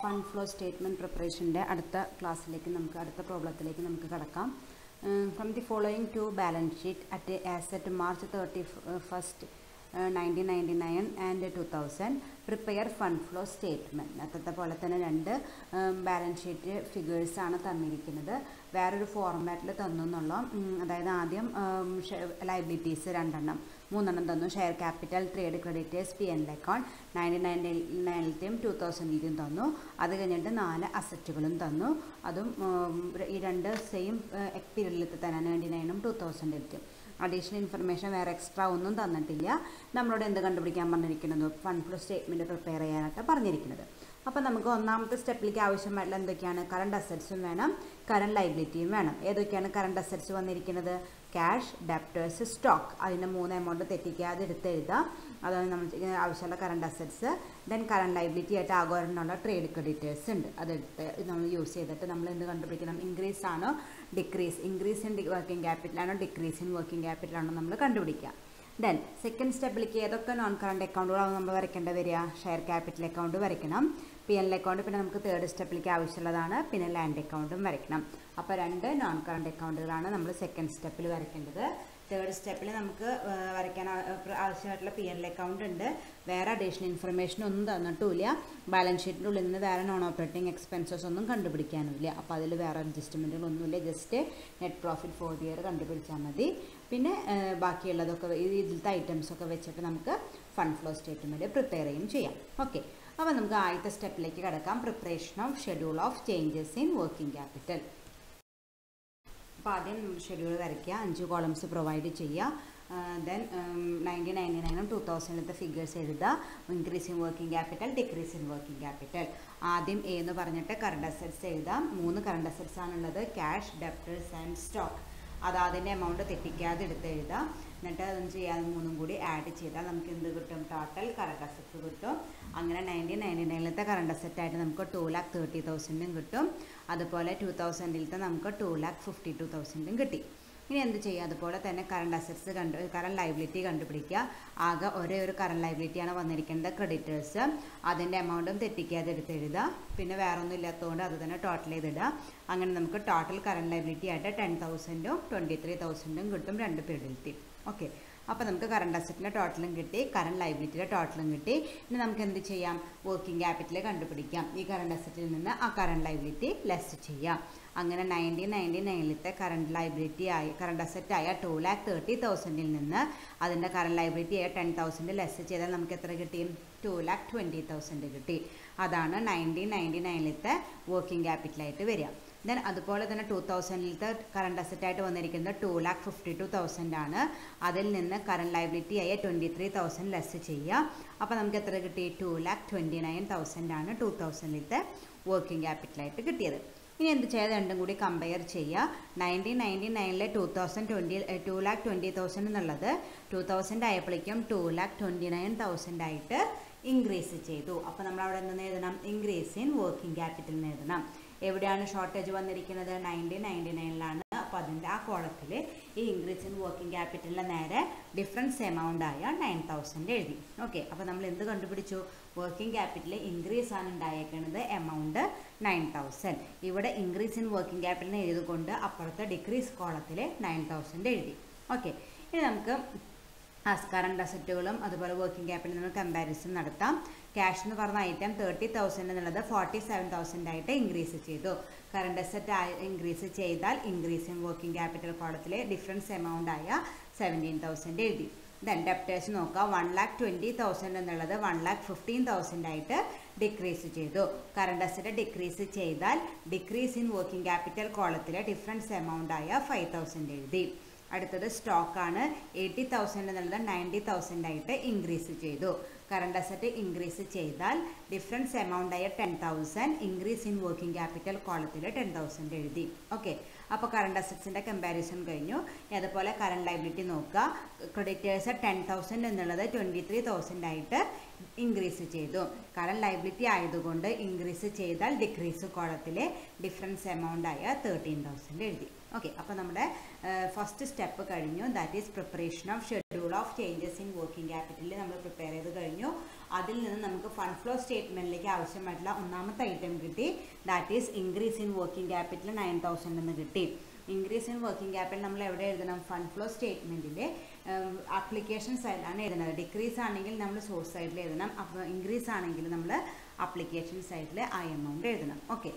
fund flow statement പ്രിപ്പറേഷൻ്റെ അടുത്ത ക്ലാസ്സിലേക്ക് നമുക്ക് അടുത്ത പ്രോബ്ലത്തിലേക്ക് നമുക്ക് കടക്കാം from the following two balance sheet at as at March thirty first nineteen ninety nine and two thousand prepare fund flow statement നേരത്തെ പോലെ തന്നെ രണ്ട് ബാലൻസ് ഷീറ്റ് ഫിഗേഴ്സാണ് തന്നിരിക്കുന്നത് വേറൊരു ഫോർമാറ്റിൽ തന്നു എന്നുള്ള അതായത് ആദ്യം ലൈബിലിറ്റീസ് രണ്ടെണ്ണം മൂന്നെണ്ണം തന്നു share capital trade creditors P N account ninety nine നയൻറ്റിയും ടു തൗസൻഡിലും തന്നു അത് കഴിഞ്ഞിട്ട് നാല് അസറ്റുകളും തന്നു അതും ഈ രണ്ട് സെയിം പീരീഡിലത്തെ തന്നെ നയൻറ്റി നയനും ടു തൗസൻഡിലും അഡീഷണൽ ഇൻഫർമേഷൻ വേറെ എക്സ്ട്രാ ഒന്നും തന്നിട്ടില്ല നമ്മളോട് എന്ത് കണ്ടുപിടിക്കാൻ പറഞ്ഞിരിക്കുന്നത് ഫണ്ട് ഫ്ലോ സ്റ്റേറ്റ്മെൻറ്റ് പ്രിപ്പയർ ചെയ്യാനായിട്ട് പറഞ്ഞിരിക്കുന്നത് അപ്പോൾ നമുക്ക് ഒന്നാമത്തെ സ്റ്റെപ്പിലേക്ക് ആവശ്യമായിട്ടുള്ള എന്തൊക്കെയാണ് കറണ്ട് അസറ്റ്സും വേണം കറണ്ട് ലൈബിലിറ്റിയും വേണം ഏതൊക്കെയാണ് കറണ്ട് അസറ്റ്സ് വന്നിരിക്കുന്നത് ക്യാഷ് ഡെപ്റ്റേഴ്സ് സ്റ്റോക്ക് അതിൻ്റെ മൂന്ന് എമൗണ്ട് തെറ്റിക്കാതെ എടുത്ത് എഴുതാം അതാണ് നമ്മൾ ആവശ്യമുള്ള current assets then current liability ആയിട്ട് ആഗോരനുള്ള ട്രേഡ് ക്രെഡിറ്റേഴ്സ് ഉണ്ട് അതെടുത്ത് നമ്മൾ യൂസ് ചെയ്തിട്ട് നമ്മൾ എന്ത് കണ്ടുപിടിക്കണം ഇൻക്രീസ് ആണോ ഡിക്രീസ് ഇൻക്രീസ് ഇൻ വർക്കിംഗ് ക്യാപിറ്റലാണോ ഡിക്രീസ് ഇൻ വർക്കിംഗ് ക്യാപിറ്റലാണോ നമ്മൾ കണ്ടുപിടിക്കുക ദെൻ സെക്കൻഡ് സ്റ്റെപ്പിലേക്ക് ഏതൊക്കെ നോൺ കറണ്ട് അക്കൗണ്ടുകളാണ് നമ്മൾ വരയ്ക്കേണ്ടി വരിക ഷെയർ ക്യാപിറ്റൽ അക്കൗണ്ട് വരയ്ക്കണം പി എൽ അക്കൗണ്ട് പിന്നെ നമുക്ക് തേർഡ് സ്റ്റെപ്പിലേക്ക് ആവശ്യമുള്ളതാണ് പിന്നെ ലാൻഡ് അക്കൗണ്ടും വരയ്ക്കണം അപ്പോൾ രണ്ട് നോൺ കറണ്ട് അക്കൗണ്ടുകളാണ് നമ്മൾ സെക്കൻഡ് സ്റ്റെപ്പിൽ വരയ്ക്കേണ്ടത് തേർഡ് സ്റ്റെപ്പിൽ നമുക്ക് വരയ്ക്കാൻ ആവശ്യമായിട്ടുള്ള പി എൽ അക്കൗണ്ട് ഉണ്ട് വേറെ അഡീഷണൽ ഇൻഫർമേഷൻ ഒന്നും തന്നിട്ടുമില്ല ബാലൻസ് ഷീറ്റിൻ്റെ ഉള്ളിൽ നിന്ന് വേറെ നോൺ ഓപ്പറേറ്റിംഗ് എക്സ്പെൻസസ് ഒന്നും കണ്ടുപിടിക്കാനുമില്ല അപ്പോൾ അതിൽ വേറെ അഡ്ജസ്റ്റ്മെൻറ്റുകളൊന്നുമില്ല just net profit for year കണ്ടുപിടിച്ചാൽ മതി പിന്നെ ബാക്കിയുള്ളതൊക്കെ ഇതിലത്തെ ഐറ്റംസൊക്കെ വെച്ചിട്ട് നമുക്ക് ഫണ്ട് ഫ്ലോ സ്റ്റേറ്റ്മെൻറ്റ് പ്രിപ്പയർ ചെയ്യും ചെയ്യാം ഓക്കെ അപ്പോൾ നമുക്ക് ആദ്യത്തെ സ്റ്റെപ്പിലേക്ക് കിടക്കാം preparation of schedule of changes in working capital അപ്പോൾ ആദ്യം ഷെഡ്യൂൾ വരയ്ക്കുക അഞ്ച് കോളംസ് പ്രൊവൈഡ് ചെയ്യുക ദെൻ നയൻറ്റീൻ നയൻറ്റി നയനും ടു തൗസൻഡിലത്തെ ഫിഗേഴ്സ് എഴുതുക increase in working capital decrease in working capital ആദ്യം എ എന്ന് പറഞ്ഞിട്ട് കറണ്ട് അസറ്റ്സ് എഴുതാം മൂന്ന് കറണ്ട് അസറ്റ്സ് ആണുള്ളത് ക്യാഷ് ഡെപ്റ്റേഴ്സ് ആൻഡ് സ്റ്റോക്ക് അത് അതിൻ്റെ എമൗണ്ട് തെറ്റിക്കാതെ എടുത്ത് എഴുതാം എന്നിട്ട് അതൊന്നും ചെയ്യാതെ മൂന്നും കൂടി ആഡ് ചെയ്താൽ നമുക്ക് എന്ത് കിട്ടും ടോട്ടൽ കറണ്ട് അസറ്റ്സ് കിട്ടും അങ്ങനെ നയൻറ്റീൻ നയൻറ്റി നയനിലത്തെ കറണ്ട് അസറ്റായിട്ട് നമുക്ക് ടു ലാക്ക് തേർട്ടി തൗസൻഡും കിട്ടും അതുപോലെ ടു തൗസൻഡിലത്തെ നമുക്ക് ടു ലാക്ക് ഫിഫ്റ്റി ടു തൗസൻഡും കിട്ടി ഇനി എന്ത് ചെയ്യുക അതുപോലെ തന്നെ കറണ്ട് അസറ്റ്സ് കണ്ടു കറണ്ട് ലൈബിലിറ്റി കണ്ടുപിടിക്കുക ആകെ ഒരേ ഒരു കറണ്ട് ലൈബിലിറ്റിയാണ് വന്നിരിക്കുന്നത് ക്രെഡിറ്റേഴ്സ് അതിൻ്റെ എമൗണ്ടും തെറ്റിക്കാതെ എടുത്ത് എഴുതുക പിന്നെ വേറെ ഒന്നും ഇല്ലാത്തതുകൊണ്ട് അത് തന്നെ ടോട്ടൽ ചെയ്തിടുക അങ്ങനെ നമുക്ക് ടോട്ടൽ കറണ്ട് ലൈബിലിറ്റി ആയിട്ട് ടെൻ തൗസൻഡും ട്വൻറ്റി ത്രീ തൗസൻഡും കിട്ടും രണ്ട് പീരീഡിലെത്തി ഓക്കെ അപ്പോൾ നമുക്ക് കറണ്ട് അസറ്റിൻ്റെ ടോട്ടലും കിട്ടി കറണ്ട് ലൈബിലിറ്റിയുടെ ടോട്ടലും കിട്ടി ഇനി നമുക്ക് എന്ത് ചെയ്യാം വർക്കിംഗ് ക്യാപിറ്റൽ കണ്ടുപിടിക്കാം ഈ കറണ്ട് അസറ്റിൽ നിന്ന് ആ കറണ്ട് ലൈബിലിറ്റി ലെസ് ചെയ്യാം അങ്ങനെ നയൻറ്റീൻ നയൻറ്റി നയനിലത്തെ കറണ്ട് ലൈബിലിറ്റി ആയി കറണ്ട് അസറ്റ് ആയ ടു ലാക്ക് തേർട്ടി തൗസൻഡിൽ നിന്ന് അതിൻ്റെ കറണ്ട് ലൈബിലിറ്റി ആയ ടെൻ തൗസൻഡ് ലെസ് ചെയ്താൽ നമുക്ക് എത്ര കിട്ടി ടു ലാക്ക് ട്വൻറ്റി തൗസൻഡ് കിട്ടി അതാണ് നയൻറ്റീൻ നയൻറ്റി നയനിലത്തെ വർക്കിംഗ് ക്യാപിറ്റലായിട്ട് വരിക ദെൻ അതുപോലെ തന്നെ ടു തൗസൻഡിലത്തെ കറണ്ട് അസറ്റായിട്ട് വന്നിരിക്കുന്നത് two lakh fifty two thousand ആണ് അതിൽ നിന്ന് കറണ്ട് ലൈബിലിറ്റി ആയ ട്വൻറ്റി ത്രീ തൗസൻഡ് ലെസ് ചെയ്യുക അപ്പോൾ നമുക്ക് എത്ര കിട്ടി two lakh twenty nine thousand ആണ് ടു തൗസൻഡിലത്തെ വർക്കിംഗ് ക്യാപിറ്റലായിട്ട് കിട്ടിയത് ഇനി എന്ത് ചെയ്ത് രണ്ടും കൂടി കമ്പയർ ചെയ്യുക നയൻറ്റീൻ നയൻറ്റി നയനിലെ two thousand twenty two lakh twenty thousand എന്നുള്ളത് ടു തൗസൻഡ് ആയപ്പോഴേക്കും to lakh twenty nine thousand ആയിട്ട് ഇൻക്രീസ് ചെയ്തു അപ്പോൾ നമ്മൾ അവിടെ നിന്ന് എഴുതണം ഇൻക്രീസ് ഇൻ വർക്കിംഗ് ക്യാപിറ്റൽ എന്ന് എഴുതണം എവിടെയാണ് ഷോർട്ടേജ് വന്നിരിക്കുന്നത് നയൻറ്റീൻ നയൻറ്റി നയനിലാണ് അപ്പോൾ അതിൻ്റെ ആ കോളത്തിൽ ഈ ഇൻക്രീസ് ഇൻ വർക്കിംഗ് ക്യാപിറ്റലിൻ്റെ നേരെ ഡിഫറൻസ് എമൗണ്ട് ആയ നയൻ തൗസൻഡ് എഴുതി ഓക്കെ അപ്പോൾ നമ്മൾ എന്ത് കണ്ടുപിടിച്ചു വർക്കിംഗ് ക്യാപിറ്റൽ ഇൻക്രീസ് ആണ് ഉണ്ടായേക്കുന്നത് എമൗണ്ട് നയൻ തൗസൻഡ് ഇവിടെ ഇൻക്രീസ് ഇൻ വർക്കിംഗ് ക്യാപിറ്റലിന് എഴുതിക്കൊണ്ട് അപ്പുറത്തെ ഡിക്രീസ് കോളത്തിൽ നയൻ തൗസൻഡ് എഴുതി ഓക്കെ ഇനി നമുക്ക് കറണ്ട് അസറ്റുകളും അതുപോലെ വർക്കിംഗ് ക്യാപിറ്റലിൽ നിന്ന് കമ്പാരിസൺ നടത്താം ക്യാഷ് എന്ന് പറഞ്ഞ ഐറ്റം തേർട്ടി തൗസൻഡ് എന്നുള്ളത് ഫോർട്ടി സെവൻ തൗസൻഡ് ആയിട്ട് ഇൻക്രീസ് ചെയ്തു കറണ്ട് അസറ്റ് ഇൻക്രീസ് ചെയ്താൽ ഇൻക്രീസ് ഇൻ വർക്കിംഗ് ക്യാപിറ്റൽ കോളത്തിലെ ഡിഫറൻസ് എമൗണ്ട് ആയ സെവൻറ്റീൻ തൗസൻഡ് എഴുതി ദെൻ ഡെപ്റ്റേഴ്സ് നോക്കാം വൺ ലാക്ക് ട്വൻറ്റി തൗസൻഡ് എന്നുള്ളത് വൺ ലാക്ക് ഫിഫ്റ്റീൻ തൗസൻഡ് ആയിട്ട് ഡിക്രീസ് ചെയ്തു കറണ്ട് അസറ്റ് ഡിക്രീസ് ചെയ്താൽ ഡിക്രീസ് ഇൻ വർക്കിംഗ് ക്യാപിറ്റൽ കോളത്തിലെ ഡിഫറൻസ് എമൗണ്ട് ആയ ഫൈവ് തൗസൻഡ് എഴുതി അടുത്തത് സ്റ്റോക്കാണ് എയ്റ്റി തൗസൻഡ് എന്നുള്ളത് നയൻറ്റി തൗസൻഡ് ആയിട്ട് ഇൻക്രീസ് ചെയ്തു കറണ്ട് അസറ്റ് ഇൻക്രീസ് ചെയ്താൽ ഡിഫറൻസ് എമൗണ്ട് ആയ ten thousand increase in working capital കോളത്തിൽ ടെൻ തൗസൻഡ് എഴുതി ഓക്കെ അപ്പോൾ കറണ്ട് അസറ്റ്സിൻ്റെ കമ്പാരിസൺ കഴിഞ്ഞു അതുപോലെ കറണ്ട് ലൈബിലിറ്റി നോക്കുക ക്രെഡിറ്റേഴ്സ് ടെൻ തൗസൻഡ് എന്നുള്ളത് ട്വൻറ്റി ത്രീ തൗസൻഡ് ആയിട്ട് ഇൻക്രീസ് ചെയ്തു കറണ്ട് ലൈബിലിറ്റി ആയതുകൊണ്ട് ഇൻക്രീസ് ചെയ്താൽ ഡിക്രീസ് കോളത്തിലെ ഡിഫറൻസ് എമൗണ്ട് ആയ തേർട്ടീൻ തൗസൻഡ് എഴുതി ഓക്കെ അപ്പോൾ നമ്മുടെ ഫസ്റ്റ് സ്റ്റെപ്പ് കഴിഞ്ഞു that is preparation of schedule of changes in working ക്യാപിറ്റലിൽ നമ്മൾ പ്രിപ്പയർ ചെയ്ത് കഴിഞ്ഞു അതിൽ നിന്ന് നമുക്ക് ഫണ്ട് ഫ്ലോ സ്റ്റേറ്റ്മെൻറ്റിലേക്ക് ആവശ്യമായിട്ടുള്ള ഒന്നാമത്തെ ഐറ്റം കിട്ടി that is increase in working capital nine thousand എന്ന് കിട്ടി ഇൻക്രീസ് ഇൻ വർക്കിംഗ് ക്യാപിറ്റൽ നമ്മൾ എവിടെ എഴുതണം ഫണ്ട് ഫ്ലോ സ്റ്റേറ്റ്മെൻറ്റിൻ്റെ ആപ്ലിക്കേഷൻ സൈഡിലാണ് എഴുതുന്നത് ഡിക്രീസ് ആണെങ്കിൽ നമ്മൾ സോഴ്സ് സൈഡിൽ എഴുതണം അപ്പോൾ ഇൻക്രീസ് ആണെങ്കിൽ നമ്മൾ ആപ്ലിക്കേഷൻ സൈഡിൽ ആ എമൗണ്ട് എഴുതണം ഓക്കെ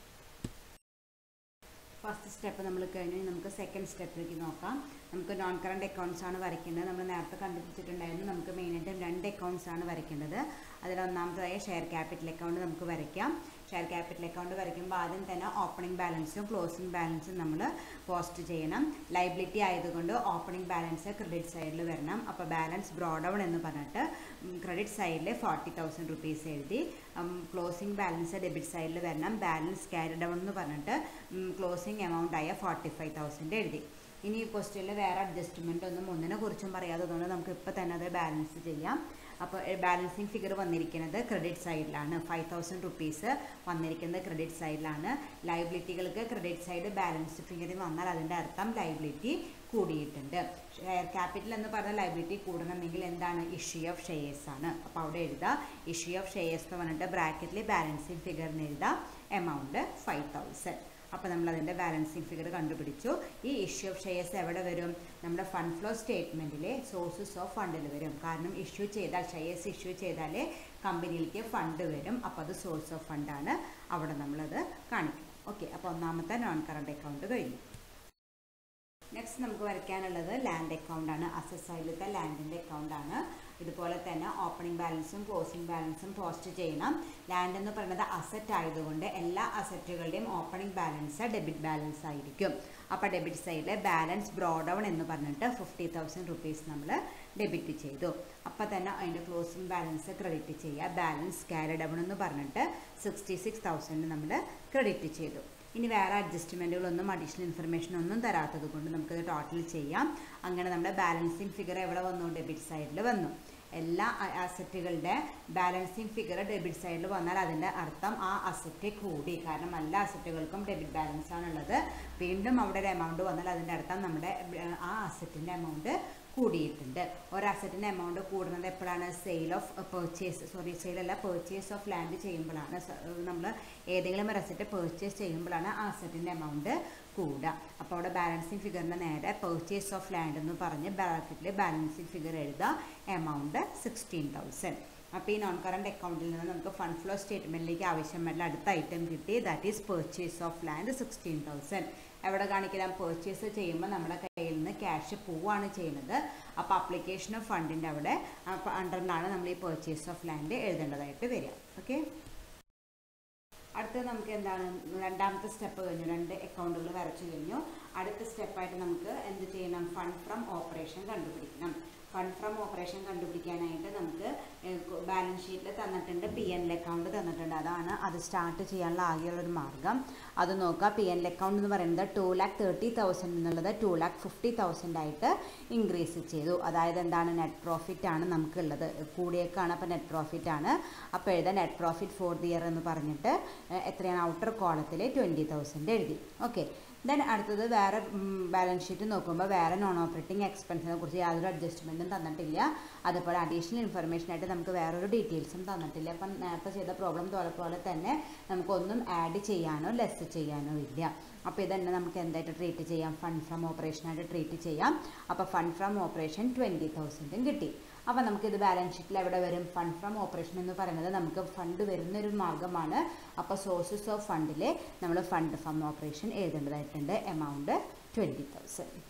ഫസ്റ്റ് സ്റ്റെപ്പ് നമ്മൾ കഴിഞ്ഞ് നമുക്ക് സെക്കൻഡ് സ്റ്റെപ്പിലേക്ക് നോക്കാം നമുക്ക് നോൺ കറണ്ട് അക്കൗണ്ട്സ് ആണ് വരയ്ക്കേണ്ടത് നമ്മൾ നേരത്തെ കണ്ടുപിടിച്ചിട്ടുണ്ടായിരുന്നു നമുക്ക് മെയിനായിട്ടും രണ്ട് അക്കൗണ്ട്സ് ആണ് വരയ്ക്കേണ്ടത് അതിൽ ഒന്നാമതായ ഷെയർ ക്യാപിറ്റൽ അക്കൗണ്ട് നമുക്ക് വരയ്ക്കാം ഷെയർ ക്യാപിറ്റൽ അക്കൗണ്ട് വരയ്ക്കുമ്പോൾ ആദ്യം തന്നെ ഓപ്പണിംഗ് ബാലൻസും ക്ലോസിംഗ് ബാലൻസും നമ്മൾ പോസ്റ്റ് ചെയ്യണം ലൈബിലിറ്റി ആയതുകൊണ്ട് ഓപ്പണിംഗ് ബാലൻസ് ക്രെഡിറ്റ് സൈഡിൽ വരണം അപ്പോൾ ബാലൻസ് ബ്രോഡൗൺ എന്ന് പറഞ്ഞിട്ട് ക്രെഡിറ്റ് സൈഡിൽ ഫോർട്ടി തൗസൻഡ് റുപ്പീസ് എഴുതി ക്ലോസിംഗ് ബാലൻസ് ഡെബിറ്റ് സൈഡിൽ വരണം ബാലൻസ് ക്യാരി ഡൗൺ എന്ന് പറഞ്ഞിട്ട് ക്ലോസിംഗ് എമൗണ്ട് ആയ ഫോർട്ടി ഫൈവ് തൗസൻഡ് എഴുതി ഇനി ഈ ക്വസ്റ്റ്യനിൽ വേറെ അഡ്ജസ്റ്റ്മെൻ്റ് ഒന്നും ഒന്നിനെ കുറിച്ചും പറയാത്തതുകൊണ്ട് നമുക്ക് ഇപ്പോൾ തന്നെ അത് ബാലൻസ് ചെയ്യാം അപ്പോൾ ബാലൻസിങ് ഫിഗർ വന്നിരിക്കുന്നത് ക്രെഡിറ്റ് സൈഡിലാണ് ഫൈവ് തൗസൻഡ് റുപ്പീസ് വന്നിരിക്കുന്നത് ക്രെഡിറ്റ് സൈഡിലാണ് ലൈബിലിറ്റികൾക്ക് ക്രെഡിറ്റ് സൈഡ് ബാലൻസ് ഫിഗർ വന്നാൽ അതിൻ്റെ അർത്ഥം ലൈബിലിറ്റി കൂടിയിട്ടുണ്ട് ഷെയർ ക്യാപിറ്റൽ എന്ന് പറഞ്ഞ ലൈബിലിറ്റി കൂടണമെങ്കിൽ എന്താണ് ഇഷ്യൂ ഓഫ് ഷെയർസ് ആണ് അപ്പോൾ അവിടെ എഴുതുക ഇഷ്യൂ ഓഫ് ഷെയർസ് എന്ന് പറഞ്ഞിട്ട് ബ്രാക്കറ്റിൽ ബാലൻസിങ് ഫിഗറിന് എഴുതുക എമൗണ്ട് ഫൈവ് തൗസൻഡ് അപ്പോൾ നമ്മൾ അതിൻ്റെ ബാലൻസിങ് ഫിഗർ കണ്ടുപിടിച്ചു ഈ ഇഷ്യൂ ഓഫ് ഷെയർസ് എവിടെ വരും നമ്മുടെ ഫണ്ട് ഫ്ലോ സ്റ്റേറ്റ്മെൻറ്റിലെ സോഴ്സസ് ഓഫ് ഫണ്ടിൽ വരും കാരണം ഇഷ്യൂ ചെയ്താൽ ഷെയർസ് ഇഷ്യൂ ചെയ്താലേ കമ്പനിയിലേക്ക് ഫണ്ട് വരും അപ്പോൾ അത് സോഴ്സ് ഓഫ് ഫണ്ടാണ് അവിടെ നമ്മളത് കാണിക്കും ഓക്കെ അപ്പോൾ ഒന്നാമത്തെ നോൺ കറണ്ട് അക്കൗണ്ട് കഴിഞ്ഞു നെക്സ്റ്റ് നമുക്ക് വരയ്ക്കാനുള്ളത് ലാൻഡ് അക്കൗണ്ട് ആണ് അസറ്റ് സൈഡിലത്തെ ലാൻഡിൻ്റെ അക്കൗണ്ട് ആണ് ഇതുപോലെ തന്നെ ഓപ്പണിംഗ് ബാലൻസും ക്ലോസിംഗ് ബാലൻസും പോസ്റ്റ് ചെയ്യണം ലാൻഡ് എന്ന് പറയുന്നത് അസറ്റ് ആയതുകൊണ്ട് എല്ലാ അസറ്റുകളുടെയും ഓപ്പണിംഗ് ബാലൻസ് ഡെബിറ്റ് ബാലൻസ് ആയിരിക്കും അപ്പോൾ ഡെബിറ്റ് സൈഡിൽ ബാലൻസ് ബ്രോഡൗൺ എന്ന് പറഞ്ഞിട്ട് ഫിഫ്റ്റി തൗസൻഡ് റുപ്പീസ് നമ്മൾ ഡെബിറ്റ് ചെയ്തു അപ്പോൾ തന്നെ അതിൻ്റെ ക്ലോസിംഗ് ബാലൻസ് ക്രെഡിറ്റ് ചെയ്യുക ബാലൻസ് ക്യാരി ഡൗൺ എന്ന് പറഞ്ഞിട്ട് സിക്സ്റ്റി സിക്സ് തൗസൻഡ് നമ്മൾ ക്രെഡിറ്റ് ചെയ്തു ഇനി വേറെ അഡ്ജസ്റ്റ്മെൻറ്റുകളൊന്നും അഡീഷണൽ ഇൻഫർമേഷൻ ഒന്നും തരാത്തത് കൊണ്ട് നമുക്കത് ടോട്ടൽ ചെയ്യാം അങ്ങനെ നമ്മുടെ ബാലൻസിങ് ഫിഗർ എവിടെ വന്നു ഡെബിറ്റ് സൈഡിൽ വന്നു എല്ലാ അസറ്റുകളുടെ ബാലൻസിങ് ഫിഗർ ഡെബിറ്റ് സൈഡിൽ വന്നാൽ അതിൻ്റെ അർത്ഥം ആ അസറ്റ് കൂടി കാരണം എല്ലാ അസറ്റുകൾക്കും ഡെബിറ്റ് ബാലൻസ് ആണുള്ളത് വീണ്ടും അവിടെ ഒരു എമൗണ്ട് വന്നാൽ അതിൻ്റെ അർത്ഥം നമ്മുടെ ആ അസറ്റിൻ്റെ എമൗണ്ട് കൂടിയിട്ടുണ്ട് ഒരു അസറ്റിൻ്റെ എമൗണ്ട് കൂടുന്നത് എപ്പോഴാണ് sale of purchase sorry sale അല്ല പെർച്ചേസ് ഓഫ് ലാൻഡ് ചെയ്യുമ്പോഴാണ് നമ്മൾ ഏതെങ്കിലും ഒരു അസറ്റ് പെർച്ചേസ് ചെയ്യുമ്പോഴാണ് ആ അസറ്റിൻ്റെ എമൗണ്ട് കൂടുക അപ്പോൾ അവിടെ ബാലൻസിങ് ഫിഗറിൻ്റെ നേരെ പെർച്ചേസ് ഓഫ് ലാൻഡ് എന്ന് പറഞ്ഞ് ബ്രാക്കറ്റിൽ ബാലൻസിങ് ഫിഗർ എഴുതുക എമൗണ്ട് സിക്സ്റ്റീൻ തൗസൻഡ് അപ്പോൾ ഈ നോൺ കറണ്ട് അക്കൗണ്ടിൽ നിന്ന് നമുക്ക് ഫണ്ട് ഫ്ലോ സ്റ്റേറ്റ്മെൻറ്റിലേക്ക് ആവശ്യമായിട്ടുള്ള അടുത്ത ഐറ്റം കിട്ടി that is purchase of land sixteen thousand എവിടെ കാണിക്കണം പെർച്ചേസ് ചെയ്യുമ്പോൾ നമ്മുടെ കയ്യിൽ നിന്ന് ക്യാഷ് പോവുകയാണ് ചെയ്യുന്നത് അപ്പോൾ അപ്ലിക്കേഷൻ ഓഫ് ഫണ്ടിൻ്റെ അവിടെ അണ്ടറിലാണ് നമ്മൾ ഈ പെർച്ചേസ് ഓഫ് ലാൻഡ് എഴുതേണ്ടതായിട്ട് വരിക ഓക്കെ അടുത്തത് നമുക്ക് എന്താണ് രണ്ടാമത്തെ സ്റ്റെപ്പ് കഴിഞ്ഞു രണ്ട് അക്കൗണ്ടുകൾ വരച്ചു കഴിഞ്ഞു അടുത്ത സ്റ്റെപ്പായിട്ട് നമുക്ക് എന്ത് ചെയ്യണം ഫണ്ട് ഫ്രം ഓപ്പറേഷൻ കണ്ടുപിടിക്കണം ഫണ്ട് ഫ്രം ഓപ്പറേഷൻ കണ്ടുപിടിക്കാനായിട്ട് നമുക്ക് ബാലൻസ് ഷീറ്റിൽ തന്നിട്ടുണ്ട് പി എൻ എൽ അക്കൗണ്ട് തന്നിട്ടുണ്ട് അതാണ് അത് സ്റ്റാർട്ട് ചെയ്യാനുള്ള ആകെയുള്ള ഒരു മാർഗം അത് നോക്കുക പി എൻ എൽ അക്കൗണ്ട് എന്ന് പറയുന്നത് ടു ലാക്ക് തേർട്ടി തൗസൻഡ് എന്നുള്ളത് ടു ലാക്ക് ഫിഫ്റ്റി തൗസൻഡ് ആയിട്ട് ഇൻക്രീസ് ചെയ്തു അതായത് എന്താണ് നെറ്റ് പ്രോഫിറ്റ് ആണ് നമുക്കുള്ളത് കൂടിയേക്കാണ് അപ്പോൾ നെറ്റ് പ്രോഫിറ്റ് ആണ് അപ്പോൾ എഴുതാൻ net profit for the year എന്ന് പറഞ്ഞിട്ട് എത്രയാണ് ഔട്ടർ കോളത്തിൽ ട്വൻറ്റി തൗസൻഡ് എഴുതി ഓക്കെ ദെൻ അടുത്തത് വേറെ ബാലൻസ് ഷീറ്റ് നോക്കുമ്പോൾ വേറെ നോൺ ഓപ്പറേറ്റിംഗ് എക്സ്പെൻസിനെ കുറിച്ച് യാതൊരു അഡ്ജസ്റ്റ്മെൻറ്റും തന്നിട്ടില്ല അതുപോലെ അഡീഷണൽ ഇൻഫർമേഷൻ ആയിട്ട് നമുക്ക് വേറൊരു ഡീറ്റെയിൽസും തന്നിട്ടില്ല അപ്പം നേരത്തെ ചെയ്ത പ്രോബ്ലം പോലെ പോലെ തന്നെ നമുക്കൊന്നും ആഡ് ചെയ്യാനോ ലെസ് ചെയ്യാനോ ഇല്ല അപ്പോൾ ഇതന്നെ നമുക്ക് എന്തായിട്ട് ട്രീറ്റ് ചെയ്യാം ഫണ്ട് ഫ്രം ഓപ്പറേഷനായിട്ട് ട്രീറ്റ് ചെയ്യാം അപ്പോൾ ഫണ്ട് ഫ്രം ഓപ്പറേഷൻ ട്വൻറ്റി തൗസൻഡും കിട്ടി അപ്പോൾ നമുക്കിത് ബാലൻസ് ഷീറ്റിൽ എവിടെ വരും ഫണ്ട് ഫ്രം ഓപ്പറേഷൻ എന്ന് പറയുന്നത് നമുക്ക് ഫണ്ട് വരുന്നൊരു മാർഗ്ഗമാണ് അപ്പോൾ സോഴ്സസ് ഓഫ് ഫണ്ടിൽ നമ്മൾ ഫണ്ട് ഫ്രം ഓപ്പറേഷൻ എഴുതേണ്ടതായിട്ടുണ്ട് എമൗണ്ട് ട്വൻറ്റി തൗസൻഡ്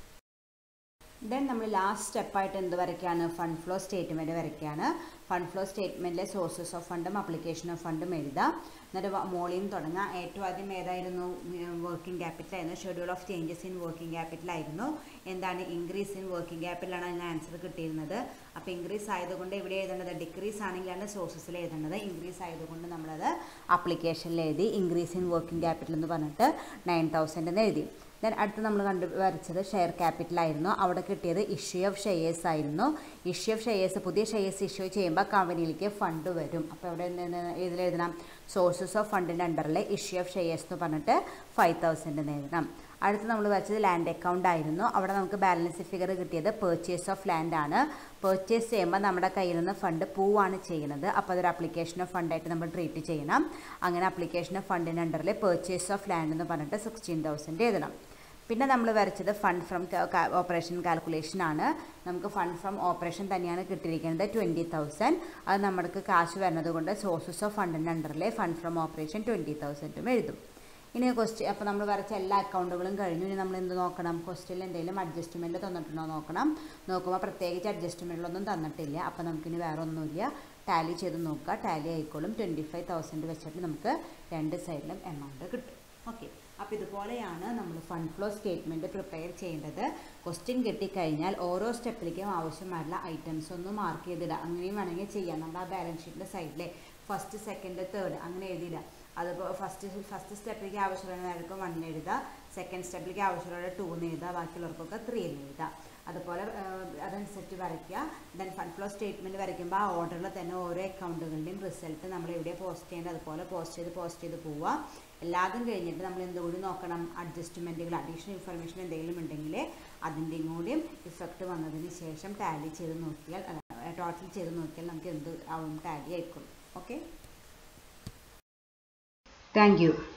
ദെൻ നമ്മൾ ലാസ്റ്റ് സ്റ്റെപ്പായിട്ട് എന്ത് വരയ്ക്കുകയാണ് ഫണ്ട് ഫ്ലോ സ്റ്റേറ്റ്മെൻറ്റ് വരയ്ക്കുകയാണ് ഫണ്ട് ഫ്ലോ സ്റ്റേറ്റ്മെൻറ്റിലെ സോഴ്സസ് ഓഫ് ഫണ്ടും അപ്ലിക്കേഷൻ ഓഫ് ഫണ്ടും എഴുതാം എന്നിട്ട് മോളിയും തുടങ്ങാം ഏറ്റവും ആദ്യം ഏതായിരുന്നു വർക്കിംഗ് ക്യാപിറ്റൽ ആയിരുന്നു schedule of changes in working capital ആയിരുന്നു എന്താണ് ഇൻക്രീസ് ഇൻ വർക്കിംഗ് ക്യാപിറ്റലാണ് അതിന് ആൻസർ കിട്ടിയിരുന്നത് അപ്പോൾ ഇൻക്രീസ് ആയതുകൊണ്ട് ഇവിടെ എഴുതേണ്ടത് ഡിക്രീസ് ആണെങ്കിലാണ് സോഴ്സസിൽ എഴുതേണ്ടത് ഇൻക്രീസ് ആയതുകൊണ്ട് നമ്മളത് അപ്ലിക്കേഷനിൽ എഴുതി ഇൻക്രീസ് ഇൻ വർക്കിംഗ് ക്യാപിറ്റൽ എന്ന് പറഞ്ഞിട്ട് നയൻ തൗസൻഡ് എന്ന് എഴുതി ദെൻ അടുത്ത് നമ്മൾ കണ്ടു വരച്ചത് ഷെയർ ക്യാപിറ്റൽ ആയിരുന്നു അവിടെ കിട്ടിയത് ഇഷ്യൂ ഓഫ് ഷെയർസ് ആയിരുന്നു ഇഷ്യൂ ഓഫ് ഷെയർസ് പുതിയ ഷെയർസ് ഇഷ്യൂ ചെയ്യുമ്പോൾ ചെയ്യുമ്പോൾ കമ്പനിയിലേക്ക് ഫണ്ട് വരും അപ്പോൾ ഇവിടെ ഇതിൽ എഴുതണം സോഴ്സസ് ഓഫ് ഫണ്ടിൻ്റെ അണ്ടറിൽ ഇഷ്യൂ ഓഫ് ഷെയർസ് എന്ന് പറഞ്ഞിട്ട് ഫൈവ് തൗസൻഡ് എഴുതണം അടുത്ത് നമ്മൾ വരച്ചത് ലാൻഡ് അക്കൗണ്ട് ആയിരുന്നു അവിടെ നമുക്ക് ബാലൻസ് ഫിഗർ കിട്ടിയത് പേർച്ചേസ് ഓഫ് ലാൻഡ് ആണ് പേർച്ചേസ് ചെയ്യുമ്പോൾ നമ്മുടെ കയ്യിൽ നിന്ന് ഫണ്ട് പോവാണ് ചെയ്യുന്നത് അപ്പോൾ അതൊരു അപ്ലിക്കേഷൻ ഓഫ് ഫണ്ടായിട്ട് നമ്മൾ ട്രീറ്റ് ചെയ്യണം അങ്ങനെ അപ്ലിക്കേഷൻ ഓഫ് ഫണ്ടിൻ്റെ അണ്ടറിൽ പേർച്ചേസ് ഓഫ് ലാൻഡ് എന്ന് പറഞ്ഞിട്ട് സിക്സ്റ്റീൻ തൗസൻഡ് എഴുതണം പിന്നെ നമ്മൾ വരച്ചത് ഫണ്ട് ഫ്രം ഓപ്പറേഷൻ കാൽക്കുലേഷൻ ആണ് നമുക്ക് ഫണ്ട് ഫ്രം ഓപ്പറേഷൻ തന്നെയാണ് കിട്ടിയിരിക്കുന്നത് ട്വൻറ്റി തൗസൻഡ് അത് നമുക്ക് കാശ് വരുന്നത് കൊണ്ട് സോഴ്സസ് ഓഫ് ഫണ്ടിൻ്റെ അണ്ടറിൽ ഫണ്ട് ഫ്രം ഓപ്പറേഷൻ ട്വൻറ്റി തൗസൻഡും എഴുതും ഇനി ക്വസ്റ്റ്യൻ അപ്പോൾ നമ്മൾ വരച്ച എല്ലാ അക്കൗണ്ടുകളും കഴിഞ്ഞു ഇനി നമ്മൾ എന്ത് നോക്കണം ക്വസ്റ്റ്യനിൽ എന്തെങ്കിലും അഡ്ജസ്റ്റ്മെൻറ്റ് തന്നിട്ടുണ്ടോ നോക്കണം നോക്കുമ്പോൾ പ്രത്യേകിച്ച് അഡ്ജസ്റ്റ്മെൻറ്റിലൊന്നും തന്നിട്ടില്ല അപ്പോൾ നമുക്കിനി വേറെ ഒന്നുമില്ല ടാലി ചെയ്ത് നോക്കുക ടാലി ആയിക്കോളും ട്വൻറ്റി ഫൈവ് തൗസൻഡ് വെച്ചിട്ട് നമുക്ക് രണ്ട് സൈഡിലും എമൗണ്ട് കിട്ടും ഓക്കെ അപ്പോൾ ഇതുപോലെയാണ് നമ്മൾ ഫണ്ട് ഫ്ലോ സ്റ്റേറ്റ്മെൻറ്റ് പ്രിപ്പയർ ചെയ്യേണ്ടത് ക്വസ്റ്റ്യൻ കിട്ടിക്കഴിഞ്ഞാൽ ഓരോ സ്റ്റെപ്പിലേക്കും ആവശ്യമായിട്ടുള്ള ഐറ്റംസ് ഒന്ന് മാർക്ക് ചെയ്തിടുക അങ്ങനെയും വേണമെങ്കിൽ ചെയ്യാം നമ്മൾ ആ ബാലൻസ് ഷീറ്റിൻ്റെ സൈഡിലെ ഫസ്റ്റ് സെക്കൻഡ് തേർഡ് അങ്ങനെ എഴുതിയില്ല അതിപ്പോൾ ഫസ്റ്റ് ഫസ്റ്റ് സ്റ്റെപ്പിലേക്ക് ആവശ്യമുള്ളവർക്ക് വൺ എഴുതുക സെക്കൻഡ് സ്റ്റെപ്പിലേക്ക് ആവശ്യമുള്ള ടൂ എന്ന് എഴുതുക ബാക്കിയുള്ളവർക്കൊക്കെ ത്രീ എന്ന് എഴുതുക അതുപോലെ അതനുസരിച്ച് വരയ്ക്കുക ദെൻ ഫണ്ട് ഫ്ലോ സ്റ്റേറ്റ്മെൻറ്റ് വരയ്ക്കുമ്പോൾ ആ ഓർഡറിൽ തന്നെ ഓരോ അക്കൗണ്ടുകളുടെയും റിസൾട്ട് നമ്മൾ എവിടെ പോസ്റ്റ് ചെയ്യേണ്ടത് അതുപോലെ പോസ്റ്റ് ചെയ്ത് പോസ്റ്റ് ചെയ്ത് പോവുക എല്ലാതും കഴിഞ്ഞിട്ട് നമ്മൾ എന്തുകൂടി നോക്കണം അഡ്ജസ്റ്റ്മെൻറ്റുകൾ അഡീഷണൽ ഇൻഫർമേഷൻ എന്തെങ്കിലും ഉണ്ടെങ്കിൽ അതിൻ്റെയും കൂടിയും ഇഫക്റ്റ് വന്നതിന് ശേഷം ടാലി ചെയ്ത് നോക്കിയാൽ ടോട്ടൽ ചെയ്ത് നോക്കിയാൽ നമുക്ക് എന്ത് ആവും ടാലി ആയിക്കോളും ഓക്കെ താങ്ക് യു